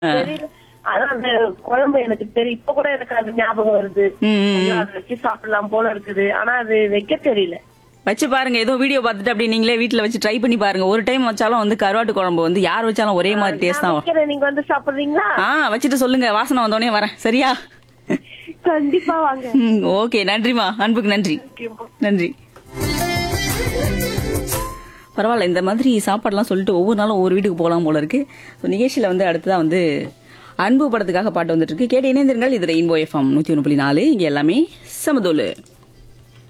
தெரியல அதான் அந்த குழம்பு எனக்கு தெரியும் இப்ப கூட எனக்கு அது ஞாபகம் வருது ம், ம், ஐயோ, அதை வச்சு சாப்பிடலாம் போல இருக்குது ஆனா அது வைக்க தெரியல வச்சு பாருங்க ஏதோ வீடியோ பார்த்துட்டு அப்படி நீங்களே வீட்ல வச்சு ட்ரை பண்ணி பாருங்க ஒரு டைம் வச்சாலும் வந்து கருவாட்டு குழம்பு வந்து யார் வச்சாலும் ஒரே மாதிரி டேஸ்ட் தான் வரும். வைக்கிறேன், நீங்க வந்து சாப்பிடுறீங்களா ஆ வச்சுட்டு சொல்லுங்க வாசனை வந்தோடனே வரேன் சரியா கண்டிப்பா வாங்க ஓகே நன்றிமா அன்புக்கு நன்றி நன்றி பரவாயில்ல இந்த மாதிரி சாப்பாடுலாம் சொல்லிட்டு ஒவ்வொரு நாளும் ஒவ்வொரு வீட்டுக்கு போகலாம் போல இருக்கு ஸோ நிகழ்ச்சியில் வந்து அடுத்ததான் வந்து அன்பு படத்துக்காக பாட்டு வந்துட்டு இருக்கு கேட்டு இணைந்திருங்கள் இது ரெயின்போ எஃப்எம் நூற்றி ஒன்று புள்ளி நாலு இங்கே எல்லாமே சமதோலு